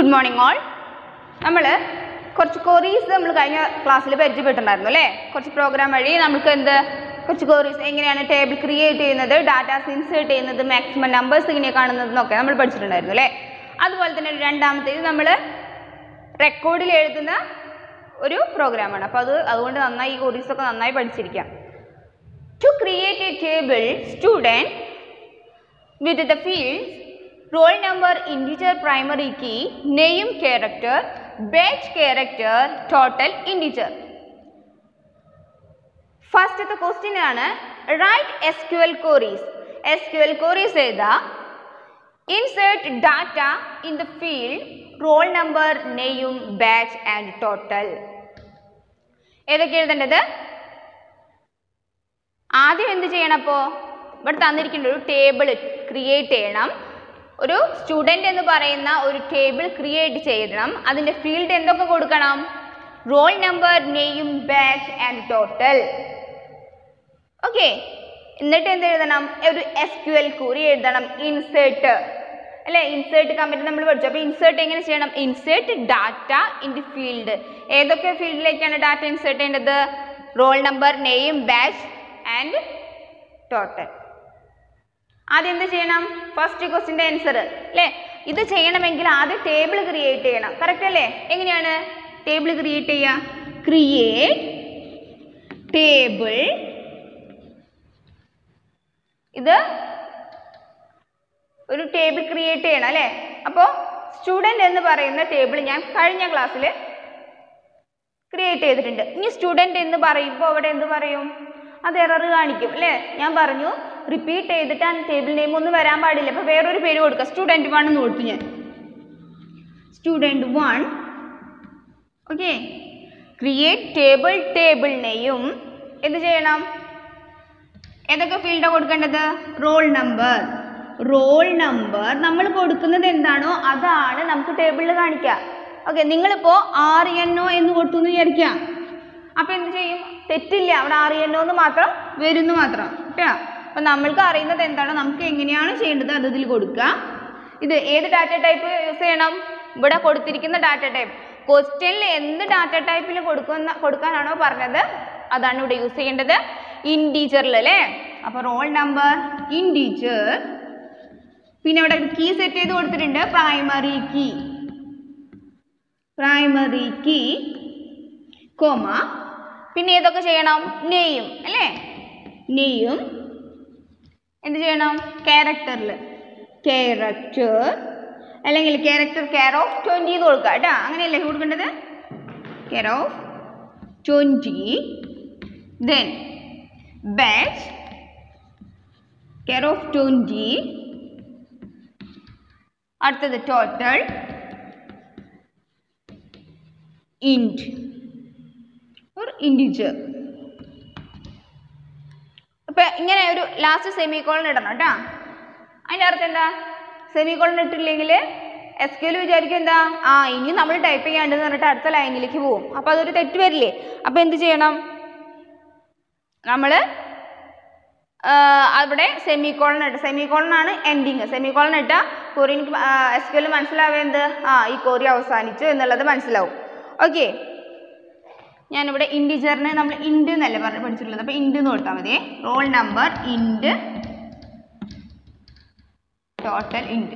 Good morning all നമ്മൾ കുറച്ച് കൊറീസ് നമ്മൾ കഴിഞ്ഞ ക്ലാസ്സിൽ പരിചയപ്പെട്ടിട്ടുണ്ടായിരുന്നു അല്ലേ കുറച്ച് പ്രോഗ്രാം വഴി നമുക്ക് എന്ത് കുറച്ച് കൊറീസ് എങ്ങനെയാണ് ടേബിൾ ക്രിയേറ്റ് ചെയ്യുന്നത് ഡാറ്റാസ് ഇൻസേർട്ട് ചെയ്യുന്നത് മാക്സിമം നമ്പേഴ്സ് എങ്ങനെ കാണുന്നതെന്നൊക്കെ നമ്മൾ പഠിച്ചിട്ടുണ്ടായിരുന്നു അല്ലേ അതുപോലെ തന്നെ ഒരു രണ്ടാമത്തേത് നമ്മൾ റെക്കോർഡിൽ എഴുതുന്ന ഒരു പ്രോഗ്രാമാണ് അപ്പോൾ അത് അതുകൊണ്ട് നന്നായി ഈ കൊറീസ് ഒക്കെ നന്നായി പഠിച്ചിരിക്കാം to create a table student with the fields roll number integer primary key name character batch character total integer ഫസ്റ്റത്തെ ക്വസ്റ്റ്യൻ ആണ് write S Q L queries S Q L queries എഴുതാ insert data in the field roll number നെയ്യും batch and total ഏതൊക്കെ എഴുതേണ്ടത് ആദ്യം എന്ത് ചെയ്യണം അപ്പോൾ ഇവിടെ തന്നിരിക്കുന്ന ഒരു ടേബിൾ ക്രിയേറ്റ് ചെയ്യണം ഒരു സ്റ്റുഡൻ്റ് എന്ന് പറയുന്ന ഒരു ടേബിൾ ക്രിയേറ്റ് ചെയ്യണം അതിൻ്റെ ഫീൽഡ് എന്തൊക്കെ കൊടുക്കണം റോൾ നമ്പർ നെയ്യും ബാച്ച് ആൻഡ് ടോട്ടൽ ഓക്കെ എന്നിട്ട് എന്ത് എഴുതണം ഒരു എസ് ക്യു എൽ കുറി എഴുതണം ഇൻസേർട്ട് അല്ലേ ഇൻസേർട്ട് കമ്മിറ്റ് നമ്മൾ പഠിച്ചു അപ്പോൾ ഇൻസേർട്ട് എങ്ങനെ ചെയ്യണം insert data in the field ഏതൊക്കെ ഫീൽഡിലേക്കാണ് ഡാറ്റ ഇൻസേർട്ട് ചെയ്യേണ്ടത് റോൾ നമ്പർ നെയ്യും ബാച്ച് ആൻഡ് ടോട്ടൽ ആദ്യം എന്ത് ചെയ്യണം ഫസ്റ്റ് ക്വസ്റ്റിൻ്റെ ആൻസർ അല്ലേ ഇത് ചെയ്യണമെങ്കിൽ ആദ്യം ടേബിൾ ക്രിയേറ്റ് ചെയ്യണം കറക്റ്റ് അല്ലേ എങ്ങനെയാണ് ടേബിൾ ക്രിയേറ്റ് ചെയ്യുക ക്രിയേറ്റ് ടേബിൾ ഇത് ഒരു ടേബിൾ ക്രിയേറ്റ് ചെയ്യണം അല്ലേ അപ്പോൾ സ്റ്റുഡൻറ് എന്ന് പറയുന്ന ടേബിൾ ഞാൻ കഴിഞ്ഞ ക്ലാസ്സിൽ ക്രിയേറ്റ് ചെയ്തിട്ടുണ്ട് ഇനി സ്റ്റുഡൻറ് എന്ന് പറയുമ്പോൾ അവിടെ എന്ത് പറയും അത് എറർ കാണിക്കും അല്ലേ ഞാൻ പറഞ്ഞു റിപ്പീറ്റ് ചെയ്തിട്ട് ആ ടേബിൾ നെയിം ഒന്നും വരാൻ പാടില്ല അപ്പോൾ വേറൊരു പേര് കൊടുക്കുക സ്റ്റുഡൻറ് വൺ എന്ന് കൊടുത്തു ഞാൻ student one okay create table table നെയും എന്ത് ചെയ്യണം ഏതൊക്കെ ഫീൽഡാണ് കൊടുക്കേണ്ടത് റോൾ നമ്പർ റോൾ നമ്പർ നമ്മൾ കൊടുക്കുന്നത് എന്താണോ അതാണ് നമുക്ക് ടേബിളിൽ കാണിക്കുക ഓക്കെ നിങ്ങളിപ്പോൾ ആർ എൻ ഒ എന്ന് കൊടുത്തു എന്ന് വിചാരിക്കുക അപ്പോൾ എന്ത് ചെയ്യും തെറ്റില്ല അവിടെ ആർ എൻ ഒ എന്ന് മാത്രം വരുന്നു മാത്രം കേട്ടോ അപ്പോൾ നമ്മൾക്ക് അറിയുന്നത് എന്താണോ നമുക്ക് എങ്ങനെയാണ് ചെയ്യേണ്ടത് അത് ഇതിൽ കൊടുക്കുക ഇത് ഏത് ഡാറ്റ ടൈപ്പ് യൂസ് ചെയ്യണം ഇവിടെ കൊടുത്തിരിക്കുന്ന ഡാറ്റ ടൈപ്പ് ക്വസ്റ്റ്യനിൽ എന്ത് ഡാറ്റ ടൈപ്പിൽ കൊടുക്കുന്ന കൊടുക്കാനാണോ പറഞ്ഞത് അതാണ് ഇവിടെ യൂസ് ചെയ്യേണ്ടത് ഇൻറ്റീജറിൽ അല്ലേ അപ്പോൾ റോൾ നമ്പർ ഇൻറ്റീജർ പിന്നെ ഇവിടെ കീ സെറ്റ് ചെയ്ത് കൊടുത്തിട്ടുണ്ട് primary key primary key comma പിന്നെ ഏതൊക്കെ ചെയ്യണം നെയ്യും അല്ലേ നെയ്യും എന്ത് ചെയ്യണം ക്യാരക്ടറിൽ ക്യാരക്ടർ അല്ലെങ്കിൽ ക്യാരക്ടർ കെയർ ഓഫ് ട്വൻറ്റി എന്ന് കൊടുക്കുക കേട്ടോ അങ്ങനെയല്ലേ കൊടുക്കേണ്ടത് care of twenty then batch care of twenty അടുത്തത് ടോട്ടൽ ഇൻറ്റ് ഒരു ഇൻഡിജർ അപ്പം ഇങ്ങനെ ഒരു ലാസ്റ്റ് സെമി കോളൻ ഇടണം കേട്ടോ അതിൻ്റെ അർത്ഥം എന്താ സെമി കോളൻ ഇട്ടില്ലെങ്കിൽ എസ് ക്യൂല് വിചാരിക്കും എന്താ ആ ഇനി നമ്മൾ ടൈപ്പ് ചെയ്യാണ്ടെന്ന് പറഞ്ഞിട്ട് അടുത്ത ലൈനിലേക്ക് പോകും അപ്പോൾ അതൊരു തെറ്റ് വരില്ലേ അപ്പോൾ എന്ത് ചെയ്യണം നമ്മൾ അവിടെ സെമി കോളൻ ഇട്ട് സെമി കോളൻ ആണ് എൻഡിങ് സെമി കോളൻ ഇട്ടാൽ കൊറിയൻ എസ് ക്യൂല് മനസ്സിലാവേണ്ടത് ആ ഈ കോറി അവസാനിച്ചു എന്നുള്ളത് മനസ്സിലാവും ഓക്കെ ഞാനിവിടെ ഇൻഡിജറിനെ നമ്മൾ ഇൻഡ് എന്നല്ലേ പറഞ്ഞ് പഠിച്ചിട്ടുള്ളത് അപ്പോൾ ഇൻഡ് എന്ന് കൊടുത്താൽ മതി roll number int total int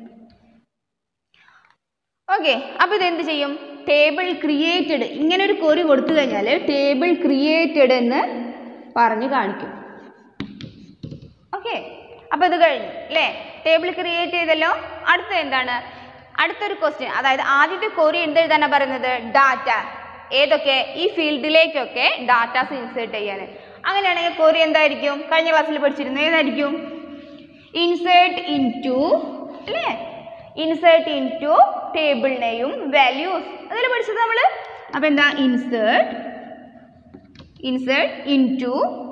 okay അപ്പോൾ ഇതെന്ത് ചെയ്യും ടേബിൾ ക്രിയേറ്റഡ് ഇങ്ങനെ ഒരു കൊറി കൊടുത്തു കഴിഞ്ഞാൽ ടേബിൾ ക്രിയേറ്റഡ് എന്ന് പറഞ്ഞ് കാണിക്കും ഓക്കെ അപ്പോൾ ഇത് കഴിഞ്ഞു അല്ലേ ടേബിൾ ക്രിയേറ്റ് ചെയ്തല്ലോ അടുത്ത എന്താണ് അടുത്തൊരു ക്വസ്റ്റ്യൻ അതായത് ആദ്യത്തെ കൊറി എന്ത് എഴുതാനാണ് പറയുന്നത് ഡാറ്റ ഏതൊക്കെ ഈ ഫീൽഡിലേക്കൊക്കെ ഡാറ്റാസ് ഇൻസേർട്ട് ചെയ്യാൻ അങ്ങനെയാണെങ്കിൽ കൊറി എന്തായിരിക്കും കഴിഞ്ഞ ക്ലാസ്സിൽ പഠിച്ചിരുന്നു ഏതായിരിക്കും ഇൻസേർട്ട് ഇൻ ടു അല്ലേ ഇൻസേർട്ട് ഇൻ ടു ടേബിൾ നെയും വാല്യൂസ് അതിൽ പഠിച്ചത് നമ്മൾ അപ്പോൾ എന്താ insert insert into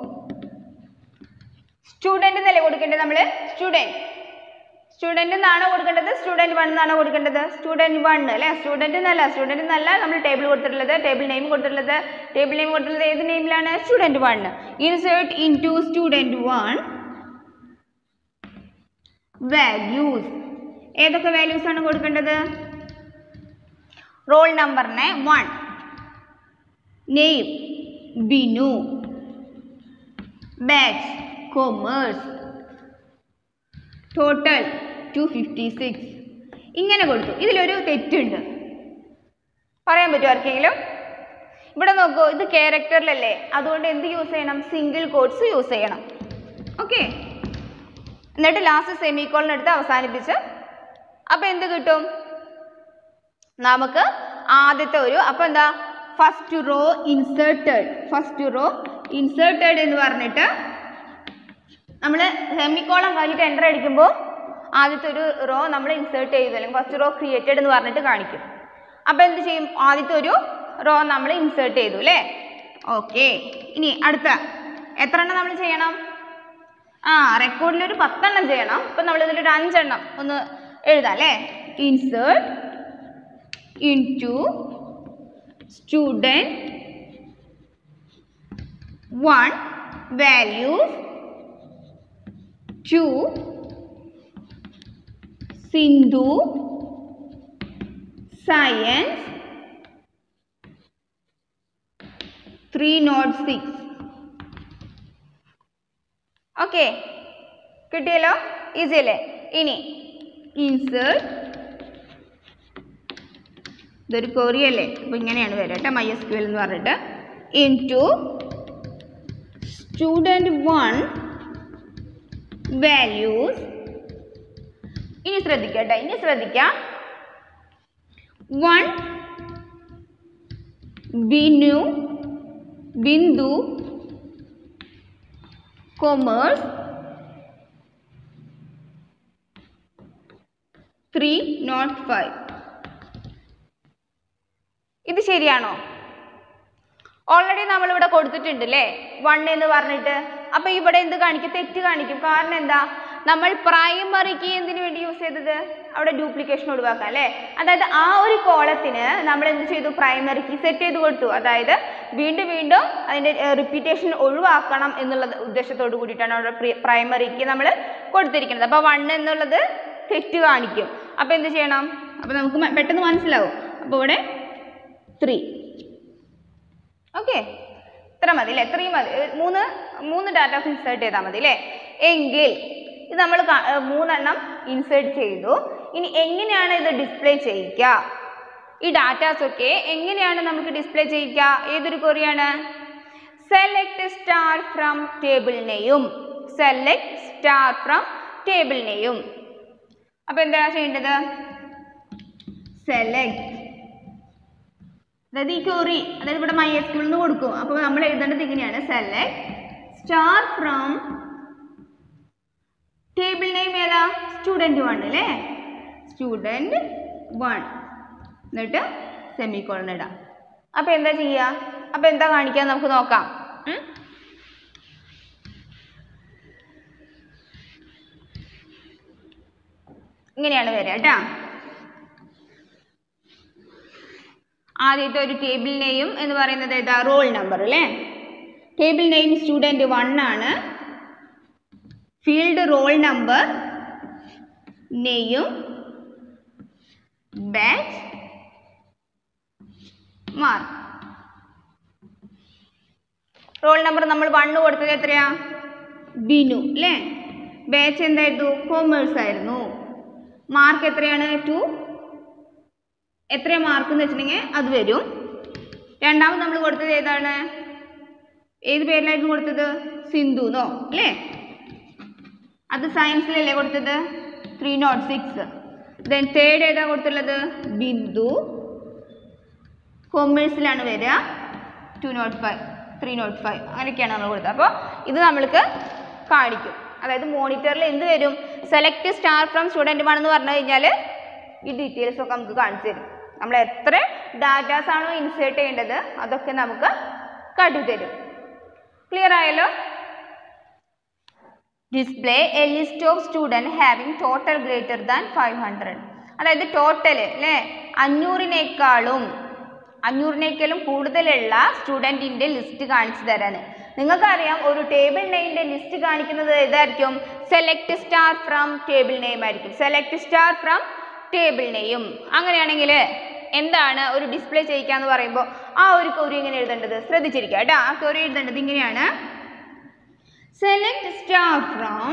student എന്നല്ലേ കൊടുക്കേണ്ടത് നമ്മൾ സ്റ്റുഡൻറ്റ് സ്റ്റുഡൻറ്റ് എന്നാണോ കൊടുക്കേണ്ടത് സ്റ്റുഡൻറ്റ് വൺ എന്നാണോ കൊടുക്കേണ്ടത് സ്റ്റുഡൻറ്റ് വൺ അല്ലേ സ്റ്റുഡൻറ്റ് എന്നല്ല സ്റ്റുഡൻറ്റ് എന്നല്ല നമ്മൾ ടേബിൾ കൊടുത്തിട്ടുള്ളത് ടേബിൾ നെയിം കൊടുത്തിട്ടുള്ളത് ടേബിൾ നെയിം കൊടുത്തിട്ടുള്ളത് ഏത് നെയിമിലാണ് student one insert into student one values ഏതൊക്കെ വാല്യൂസ് ആണ് കൊടുക്കേണ്ടത് റോൾ നമ്പറിനെ one name Binu batch commerce total two fifty six ഇങ്ങനെ കൊടുത്തു ഇതിലൊരു തെറ്റുണ്ട് പറയാൻ പറ്റുമോ ആർക്കെങ്കിലും ഇവിടെ നോക്കൂ ഇത് ക്യാരക്ടറിലല്ലേ അതുകൊണ്ട് എന്ത് യൂസ് ചെയ്യണം സിംഗിൾ കോഡ്സ് യൂസ് ചെയ്യണം ഓക്കെ എന്നിട്ട് ലാസ്റ്റ് സെമിക്കോളിന് എടുത്ത് അവസാനിപ്പിച്ച് അപ്പോൾ എന്ത് കിട്ടും നമുക്ക് ആദ്യത്തെ ഒരു അപ്പോൾ എന്താ first row inserted first row inserted എന്ന് പറഞ്ഞിട്ട് നമ്മൾ സെമിക്കോളം കഴിഞ്ഞിട്ട് എൻ്റർ അടിക്കുമ്പോൾ ആദ്യത്തെ ഒരു റോ നമ്മൾ ഇൻസേർട്ട് ചെയ്തു അല്ലെങ്കിൽ ഫസ്റ്റ് റോ ക്രിയേറ്റഡ് എന്ന് പറഞ്ഞിട്ട് കാണിക്കും അപ്പോൾ എന്ത് ചെയ്യും ആദ്യത്തെ ഒരു റോ നമ്മൾ ഇൻസേർട്ട് ചെയ്തു അല്ലേ ഓക്കെ ഇനി അടുത്ത എത്ര എണ്ണം നമ്മൾ ചെയ്യണം ആ റെക്കോർഡിൽ ഒരു പത്തെണ്ണം ചെയ്യണം ഇപ്പം നമ്മൾ ഇതിലൊരു അഞ്ചെണ്ണം ഒന്ന് എഴുതാം അല്ലേ insert into student one values two Sindhu science three nought six okay കിട്ടിയല്ലോ ഈസി അല്ലേ ഇനി ഇൻസേർട്ട് ഇതൊരു കൊറി അല്ലേ അപ്പോൾ ഇങ്ങനെയാണ് വരിക കേട്ടോ മൈ എസ് ക്യു എൽ എന്ന് പറഞ്ഞിട്ട് into student one values ഇനി ശ്രദ്ധിക്കട്ടെ ഇനി ശ്രദ്ധിക്കാം one Binu Bindu commerce three nought five ഇത് ശരിയാണോ ഓൾറെഡി നമ്മളിവിടെ കൊടുത്തിട്ടുണ്ട് അല്ലേ വൺ എന്ന് പറഞ്ഞിട്ട് അപ്പൊ ഇവിടെ എന്ത് കാണിക്കും തെറ്റ് കാണിക്കും കാരണം എന്താ നമ്മൾ പ്രൈമറിക്ക് എന്തിനു വേണ്ടി യൂസ് ചെയ്തത് അവിടെ ഡ്യൂപ്ലിക്കേഷൻ ഒഴിവാക്കാം അല്ലേ അതായത് ആ ഒരു കോളത്തിന് നമ്മൾ എന്ത് ചെയ്തു പ്രൈമറിക്ക് സെറ്റ് ചെയ്ത് കൊടുത്തു അതായത് വീണ്ടും വീണ്ടും അതിന്റെ റിപ്പീറ്റേഷൻ ഒഴിവാക്കണം എന്നുള്ള ഉദ്ദേശത്തോട് കൂടിയിട്ടാണ് അവിടെ പ്രൈമറിക്ക് നമ്മൾ കൊടുത്തിരിക്കുന്നത് അപ്പോൾ വൺ എന്നുള്ളത് തെറ്റ് കാണിക്കും അപ്പോൾ എന്ത് ചെയ്യണം അപ്പോൾ നമുക്ക് മ- പെട്ടെന്ന് മനസ്സിലാവും അപ്പോൾ ഇവിടെ ത്രീ ഓക്കെ ഇത്ര മതി അല്ലേ ത്രീ മതി ഏ, മൂന്ന് മൂന്ന് ഡാറ്റാസ് ഇൻസേർട്ട് ചെയ്താൽ മതി അല്ലേ എങ്കിൽ ഇത് നമ്മൾ മൂന്നെണ്ണം ഇൻസേർട്ട് ചെയ്തു ഇനി എങ്ങനെയാണ് ഇത് ഡിസ്പ്ലേ ചെയ്യിക്കുക ഈ ഡാറ്റാസ് ഒക്കെ എങ്ങനെയാണ് നമുക്ക് ഡിസ്പ്ലേ ചെയ്യിക്കുക ഏതൊരു കൊറിയാണ് സെലക്ട് സ്റ്റാർ ഫ്രം ടേബിൾ നെയും സെലക്ട് സ്റ്റാർ ഫ്രം ടേബിൾ നെയും അപ്പോൾ എന്താണ് ചെയ്യേണ്ടത് സെലക്ട് അതായത് ഈ ക്യൂറി അതായത് ഇവിടെ മൈ എസ് നിന്ന് കൊടുക്കും അപ്പോൾ നമ്മൾ എഴുതേണ്ടത് ഇങ്ങനെയാണ് select star from table name ഏതാ സ്റ്റുഡൻറ്റ് വൺ അല്ലേ സ്റ്റുഡൻറ്റ് വൺ എന്നിട്ട് സെമി കോളൻ ഇടാം അപ്പോൾ എന്താ ചെയ്യുക അപ്പോൾ എന്താ കാണിക്കുക നമുക്ക് നോക്കാം ഉം? ഇങ്ങനെയാണ് വരിക കേട്ടോ ആദ്യത്തെ ഒരു ടേബിൾ നെയിം എന്ന് പറയുന്നത് ഏതാ റോൾ നമ്പർ അല്ലേ ടേബിൾ നെയിം സ്റ്റുഡൻറ്റ് വൺ ആണ് ഫീൽഡ് റോൾ നമ്പർ നെയും ബാച്ച് മാർക്ക് റോൾ നമ്പർ നമ്മൾ വണ്ണ് കൊടുത്തത് എത്രയാ ബിനു അല്ലേ ബാച്ച് എന്തായിരുന്നു കോമേഴ്സ് ആയിരുന്നു മാർക്ക് എത്രയാണ് ടു എത്ര മാർക്ക് എന്ന് വെച്ചിട്ടുണ്ടെങ്കിൽ അത് വരും രണ്ടാമത് നമ്മൾ കൊടുത്തത് ഏതാണ് ഏത് പേരിലായിരുന്നു കൊടുത്തത് സിന്ധു എന്നോ അല്ലേ അത് സയൻസിലല്ലേ കൊടുത്തത് three nought six then third ഏതാ കൊടുത്തുള്ളത് ബിന്ദു കൊമേഴ്സിലാണ് വരിക two nought five three nought five അങ്ങനെയൊക്കെയാണ് നമ്മൾ കൊടുത്തത് അപ്പോൾ ഇത് നമ്മൾക്ക് കാണിക്കും അതായത് മോണിറ്ററിൽ എന്ത് വരും select star from student one എന്ന് പറഞ്ഞു കഴിഞ്ഞാൽ ഈ ഡീറ്റെയിൽസ് ഒക്കെ നമുക്ക് കാണിച്ചു തരും നമ്മൾ എത്ര ഡാറ്റാസ് ആണോ ഇൻസേർട്ട് ചെയ്യേണ്ടത് അതൊക്കെ നമുക്ക് കാട്ടിത്തരും ക്ലിയർ ആയല്ലോ display a list of student having total greater than five hundred അതായത് ടോട്ടൽ അല്ലേ അഞ്ഞൂറിനേക്കാളും അഞ്ഞൂറിനേക്കാളും കൂടുതലുള്ള സ്റ്റുഡൻറ്റിൻ്റെ ലിസ്റ്റ് കാണിച്ചു തരാൻ നിങ്ങൾക്കറിയാം ഒരു ടേബിൾ നെയിമിൻ്റെ ലിസ്റ്റ് കാണിക്കുന്നത് ഏതായിരിക്കും select star from table name ആയിരിക്കും സെലക്ട് സ്റ്റാർ ഫ്രം ടേബിൾ നെയും അങ്ങനെയാണെങ്കിൽ എന്താണ് ഒരു ഡിസ്പ്ലേ ചെയ്യിക്കുക എന്ന് പറയുമ്പോൾ ആ ഒരു ക്വറി എങ്ങനെ എഴുതേണ്ടത് ശ്രദ്ധിച്ചിരിക്കുക കേട്ടോ ആ ക്വറി എഴുതേണ്ടത് ഇങ്ങനെയാണ് സെലക്ട് സ്റ്റാർ ഫ്രോം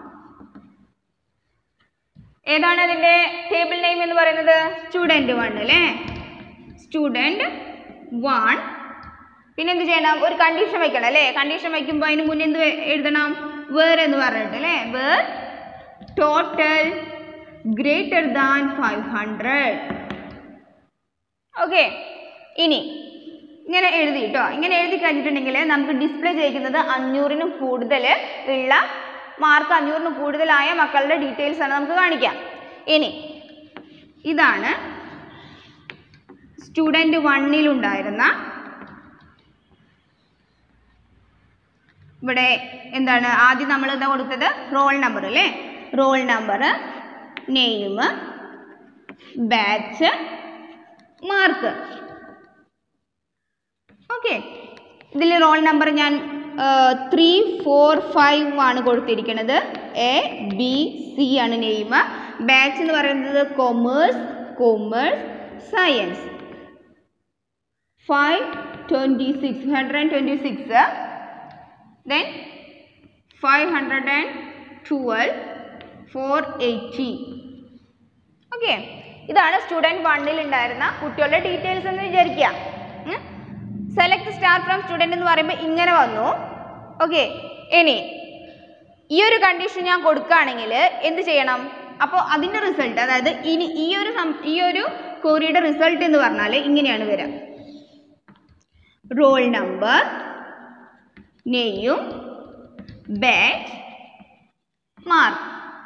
ഏതാണ് അതിൻ്റെ ടേബിൾ നെയിം എന്ന് പറയുന്നത് സ്റ്റുഡൻറ്റ് വൺ അല്ലേ സ്റ്റുഡൻറ്റ് വൺ പിന്നെ എന്ത് ചെയ്യണം ഒരു കണ്ടീഷൻ വെക്കണം അല്ലേ കണ്ടീഷൻ വെക്കുമ്പോൾ അതിന് മുന്നേ എന്ത് വെ- എഴുതണം വേർ എന്ന് പറഞ്ഞിട്ട് അല്ലേ where total greater than five hundred okay ഇനി ഇങ്ങനെ എഴുതി കേട്ടോ ഇങ്ങനെ എഴുതി കഴിഞ്ഞിട്ടുണ്ടെങ്കിൽ നമുക്ക് ഡിസ്പ്ലേ ചെയ്യിക്കുന്നത് അഞ്ഞൂറിനും കൂടുതൽ ഉള്ള മാർക്ക് അഞ്ഞൂറിന് കൂടുതലായ മക്കളുടെ ഡീറ്റെയിൽസ് ആണ് നമുക്ക് കാണിക്കാം ഇനി ഇതാണ് സ്റ്റുഡൻറ്റ് വണ്ണിലുണ്ടായിരുന്ന ഇവിടെ എന്താണ് ആദ്യം നമ്മൾ എന്താ കൊടുത്തത് റോൾ നമ്പർ അല്ലേ roll number name batch mark okay ഇതിൽ റോൾ നമ്പർ ഞാൻ ത്രീ ഫോർ ഫൈവ് ആണ് കൊടുത്തിരിക്കുന്നത് എ ബി സി ആണ് നെയിം ബാച്ച് എന്ന് പറയുന്നത് commerce commerce science five twenty six hundred and twenty six then five hundred and twelve four eighty okay ഇതാണ് student വണ്ണിൽ ഉണ്ടായിരുന്ന കുട്ടികളുടെ ഡീറ്റെയിൽസ് എന്ന് വിചാരിക്കുക സെലക്ട് സ്റ്റാർ ഫ്രം സ്റ്റുഡൻറ് എന്ന് പറയുമ്പോൾ ഇങ്ങനെ വന്നു ഓക്കെ ഇനി ഈ ഒരു കണ്ടീഷൻ ഞാൻ കൊടുക്കുകയാണെങ്കിൽ എന്ത് ചെയ്യണം അപ്പോൾ അതിൻ്റെ റിസൾട്ട് അതായത് ഇനി ഈ ഒരു സം- ഈ ഒരു കോറിയുടെ റിസൾട്ട് എന്ന് പറഞ്ഞാൽ ഇങ്ങനെയാണ് വരിക റോൾ നമ്പർ നെയ്യും ബാച്ച് മാർക്ക്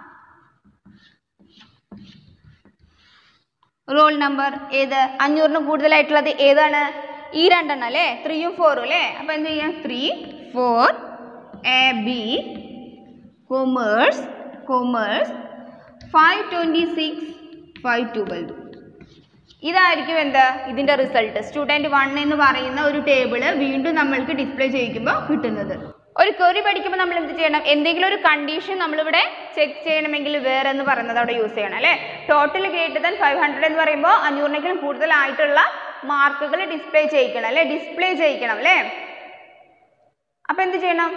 റോൾ നമ്പർ ഏത് അഞ്ഞൂറിന് കൂടുതലായിട്ടുള്ളത് ഏതാണ് ഈ രണ്ടെണ്ണം അല്ലേ ത്രീയും ഫോറും അല്ലേ അപ്പോൾ എന്ത് ചെയ്യാം three four A B commerce commerce five twenty six five twelve ഇതായിരിക്കും എന്താ ഇതിൻ്റെ റിസൾട്ട് സ്റ്റുഡൻറ്റ് വൺ എന്ന് പറയുന്ന ഒരു ടേബിള് വീണ്ടും നമ്മൾക്ക് ഡിസ്പ്ലേ ചെയ്യിക്കുമ്പോൾ കിട്ടുന്നത് ഒരു ക്വറി പഠിക്കുമ്പോൾ നമ്മൾ എന്ത് ചെയ്യണം എന്തെങ്കിലും ഒരു കണ്ടീഷൻ നമ്മളിവിടെ ചെക്ക് ചെയ്യണമെങ്കിൽ വേറെ എന്ന് പറയുന്നത് അവിടെ യൂസ് ചെയ്യണം അല്ലേ total greater than five hundred എന്ന് പറയുമ്പോൾ അഞ്ഞൂറിനേക്കാളും കൂടുതലായിട്ടുള്ള മാർക്കുകൾ ഡിസ്പ്ലേ ചെയ്യിക്കണം അല്ലേ ഡിസ്പ്ലേ ചെയ്യിക്കണം അല്ലേ അപ്പം എന്ത് ചെയ്യണം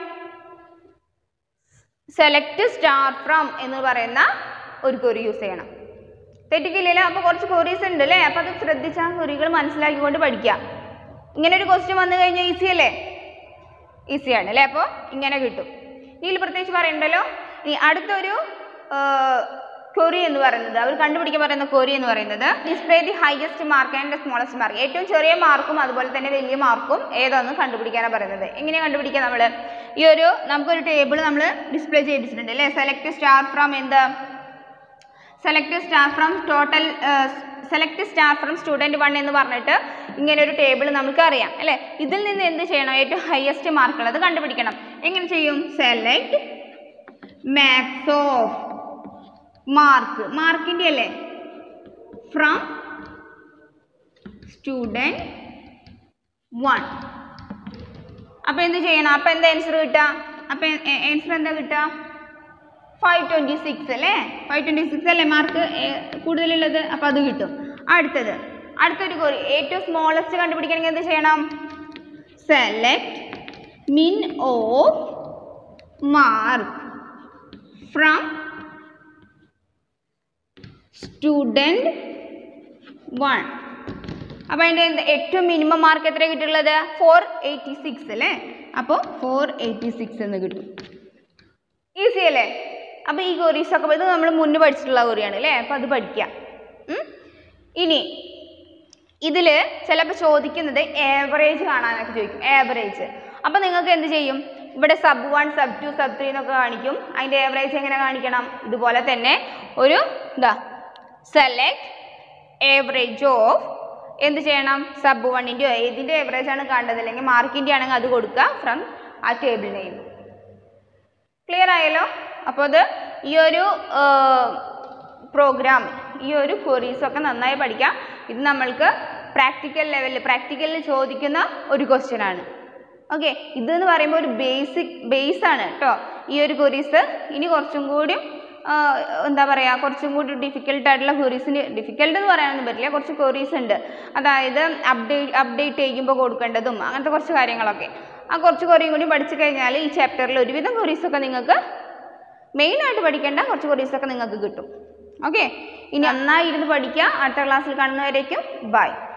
സെലക്ട് സ്റ്റാർ ഫ്രം എന്ന് പറയുന്ന ഒരു ക്വറി യൂസ് ചെയ്യണം തെറ്റിക്കില്ലല്ലോ അപ്പോൾ കുറച്ച് ക്വറീസ് ഉണ്ട് അല്ലേ അപ്പോൾ അത് ശ്രദ്ധിച്ചാൽ ക്വറികൾ മനസ്സിലാക്കിക്കൊണ്ട് പഠിക്കുക ഇങ്ങനെ ഒരു ക്വസ്റ്റ്യൻ വന്നു കഴിഞ്ഞാൽ ഈസി അല്ലേ ഈസിയാണ് അല്ലേ അപ്പോൾ ഇങ്ങനെ കിട്ടും ഇതിൽ പ്രത്യേകിച്ച് പറയണ്ടല്ലോ ഇനി അടുത്തൊരു ക്വറി എന്ന് പറയുന്നത് അവർ കണ്ടുപിടിക്കാൻ പറയുന്ന ക്വറി എന്ന് പറയുന്നത് display the highest mark and smallest mark ഏറ്റവും ചെറിയ മാർക്കും അതുപോലെ തന്നെ വലിയ മാർക്കും ഏതാണെന്ന് കണ്ടുപിടിക്കാനാണ് പറയുന്നത് എങ്ങനെയാണ് കണ്ടുപിടിക്കുക നമ്മൾ ഈ ഒരു നമുക്കൊരു ടേബിൾ നമ്മൾ ഡിസ്പ്ലേ ചെയ്യിപ്പിച്ചിട്ടുണ്ട് അല്ലേ സെലക്ട് സ്റ്റാർ ഫ്രം എന്ത് select star from total select star from student one എന്ന് പറഞ്ഞിട്ട് ഇങ്ങനെ ഒരു ടേബിൾ നമുക്ക് അറിയാം അല്ലേ ഇതിൽ നിന്ന് എന്ത് ചെയ്യണം ഏറ്റവും ഹയസ്റ്റ് മാർക്കുകൾ അത് കണ്ടുപിടിക്കണം എങ്ങനെ ചെയ്യും സെലക്ട് മാക്സ് ഓഫ് മാർക്ക് മാർക്കിൻ്റെ അല്ലേ ഫ്രം സ്റ്റുഡൻറ്റ് വൺ അപ്പോൾ എന്ത് ചെയ്യണം അപ്പോൾ എന്താ ആൻസർ കിട്ടുക അപ്പോൾ ആൻസർ എന്താ കിട്ടുക ഫൈവ് ട്വൻറ്റി സിക്സ് അല്ലേ ഫൈവ് ട്വൻറ്റി സിക്സ് അല്ലേ മാർക്ക് കൂടുതലുള്ളത് അപ്പോൾ അത് കിട്ടും അടുത്തത് അടുത്തൊരു കോറി ഏറ്റവും സ്മോളസ്റ്റ് കണ്ടുപിടിക്കണമെങ്കിൽ എന്ത് ചെയ്യണം select min of mark from student one അപ്പോൾ അതിൻ്റെ എന്ത് ഏറ്റവും മിനിമം മാർക്ക് എത്ര കിട്ടിയുള്ളത് ഫോർ എയ്റ്റി സിക്സ് അല്ലേ അപ്പോൾ ഫോർ എയ്റ്റി സിക്സ് എന്ന് കിട്ടും ഈസി അല്ലേ അപ്പോൾ ഈ കൊറീസ് ഒക്കെ ഇത് നമ്മൾ മുന്നേ പഠിച്ചിട്ടുള്ള കൊറിയാണ് അല്ലേ അപ്പോൾ അത് പഠിക്കാം ഉം. ഇനി ഇതിൽ ചിലപ്പോൾ ചോദിക്കുന്നത് ഏവറേജ് കാണാനൊക്കെ ചോദിക്കും ഏവറേജ് അപ്പോൾ നിങ്ങൾക്ക് എന്ത് ചെയ്യും ഇവിടെ sub one sub two sub three എന്നൊക്കെ കാണിക്കും അതിൻ്റെ ഏവറേജ് എങ്ങനെ കാണിക്കണം ഇതുപോലെ തന്നെ ഒരു എന്താ സെലക്ട് ഏവറേജ് ഓഫ് എന്ത് ചെയ്യണം സബ് വണ്ണിൻ്റെയോ ഏതിൻ്റെ ഏവറേജ് ആണ് കാണേണ്ടത് അല്ലെങ്കിൽ മാർക്കിൻ്റെ ആണെങ്കിൽ അത് കൊടുക്കുക ഫ്രം ആ ടേബിൾ നെയിം ക്ലിയർ ആയല്ലോ അപ്പോൾ അത് ഈ ഒരു പ്രോഗ്രാം ഈ ഒരു ക്വറീസൊക്കെ നന്നായി പഠിക്കാം ഇത് നമ്മൾക്ക് പ്രാക്ടിക്കൽ ലെവലിൽ പ്രാക്ടിക്കലിൽ ചോദിക്കുന്ന ഒരു ക്വസ്റ്റ്യൻ ആണ് ഓക്കെ ഇതെന്ന് പറയുമ്പോൾ ഒരു ബേസിക് ബേസ് ആണ് കേട്ടോ ഈ ഒരു ക്വറീസ് ഇനി കുറച്ചും കൂടി ആ, എന്താ പറയുക കുറച്ചും കൂടി ഡിഫിക്കൽട്ട് ആയിട്ടുള്ള ക്വറീസിന് ഡിഫിക്കൽട്ട് എന്ന് പറയാനൊന്നും പറ്റില്ല കുറച്ച് ക്വറീസ് ഉണ്ട് അതായത് അപ്ഡേറ്റ് അപ്ഡേറ്റ് ചെയ്യുമ്പോൾ കൊടുക്കേണ്ടതും അങ്ങനത്തെ കുറച്ച് കാര്യങ്ങളൊക്കെ ആ കുറച്ച് കുറേയും കൂടി പഠിച്ചു കഴിഞ്ഞാൽ ഈ ചാപ്റ്ററിൽ ഒരുവിധം ക്വറീസൊക്കെ നിങ്ങൾക്ക് മെയിനായിട്ട് പഠിക്കേണ്ട കുറച്ച് ക്വറീസൊക്കെ നിങ്ങൾക്ക് കിട്ടും ഓക്കെ ഇനി നന്നായി ഇരുന്ന് പഠിക്കുക അടുത്ത ക്ലാസ്സിൽ കാണുന്നവരേക്കും ബൈ